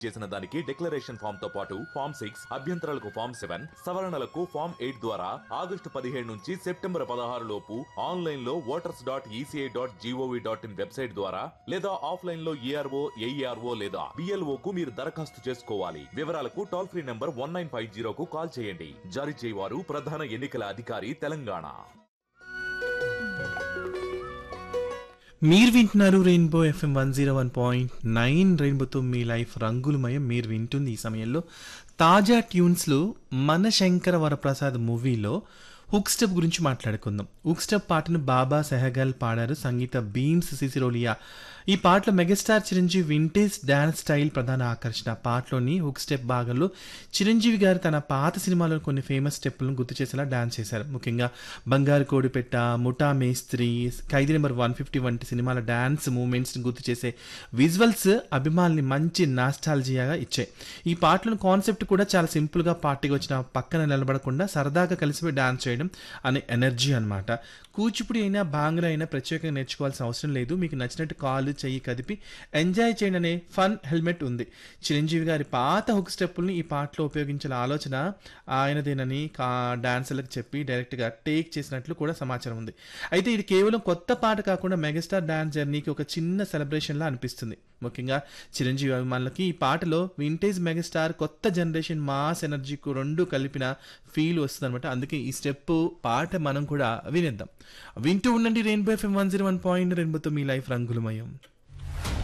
చేసిన దానికి declaration form తో పాటు ఫామ్ సిక్స్ అభ్యంతరాలకు ఫామ్ సెవెన్ సవరణలకు ఫామ్ ఎయిట్ ద్వారా ఆగస్టు పదిహేడు నుంచి సెప్టెంబర్ పదహారు లోపు ఆన్లైన్ లో voters dot ECI dot GOV dot in website ద్వారా లేదా ఆఫ్లైన్ లో ఈఆర్ఓ ఏఈఆర్ఓ లేదా బిఎల్ఓ కు మీరు దరఖాస్తు చేసుకోవాలి వివరాలకు toll free number one nine five జీరోకు కాల్ చేయండి జారీ చేయవారు ప్రధాన ఎన్నికల అధికారి తెలంగాణ మీరు వింటున్నారు rainbow FM one zero one point nine రెయిన్బోతో మీ లైఫ్ రంగులమయం మీరు వింటుంది ఈ సమయంలో తాజా ట్యూన్స్లో మన శంకర వరప్రసాద్ మూవీలో హుక్ స్టెప్ గురించి మాట్లాడుకుందాం హుక్ స్టెప్ పాటను బాబా సెహగల్ పాడారు సంగీత బీమ్స్ సిసిరోలియా ఈ పాటలో megastar Chiranjeevi vintage dance style ప్రధాన ఆకర్షణ పాటలోని హుక్ స్టెప్ భాగంలో చిరంజీవి గారు తన పాత సినిమాలో కొన్ని ఫేమస్ స్టెప్పులను గుర్తు చేసేలా డాన్స్ చేశారు ముఖ్యంగా బంగారు కోడిపెట్ట ముఠా మేస్త్రి ఖైదీ నెంబర్ వన్ ఫిఫ్టీ వంటి సినిమాల డాన్స్ మూమెంట్స్ని గుర్తు చేసే విజువల్స్ అభిమానుల్ని మంచి నాస్టాలజియాగా ఇచ్చాయి ఈ పాటలను కాన్సెప్ట్ కూడా చాలా సింపుల్గా పార్టీకి వచ్చిన పక్కన నిలబడకుండా సరదాగా కలిసిపోయి డాన్స్ చేయడం అనే ఎనర్జీ అన్నమాట కూచిపూడి అయినా భాంగ్రా అయినా ప్రత్యేకంగా నేర్చుకోవాల్సిన అవసరం లేదు మీకు నచ్చినట్టు కాళ్ళు చెయ్యి కదిపి ఎంజాయ్ చేయండి అనే ఫన్ హెల్మెట్ ఉంది చిరంజీవి గారి పాత హుక్ స్టెప్పుల్ని ఈ పాటలో ఉపయోగించిన ఆలోచన ఆయనదేనని కా డాన్సర్లకు చెప్పి డైరెక్ట్గా టేక్ చేసినట్లు కూడా సమాచారం ఉంది అయితే ఇది కేవలం కొత్త పాట కాకుండా మెగాస్టార్ డాన్స్ జర్నీకి ఒక చిన్న సెలబ్రేషన్లా అనిపిస్తుంది ముఖ్యంగా చిరంజీవి అభిమానులకి ఈ పాటలో వింటేజ్ మెగాస్టార్ కొత్త జనరేషన్ మాస్ ఎనర్జీకు రెండు కలిపిన ఫీల్ వస్తుంది అనమాట అందుకే ఈ స్టెప్ పాట మనం కూడా వినేద్దాం వింటూ ఉండండి rainbow FM one zero one point రెయిన్బోతో మీ లైఫ్ రంగులమయం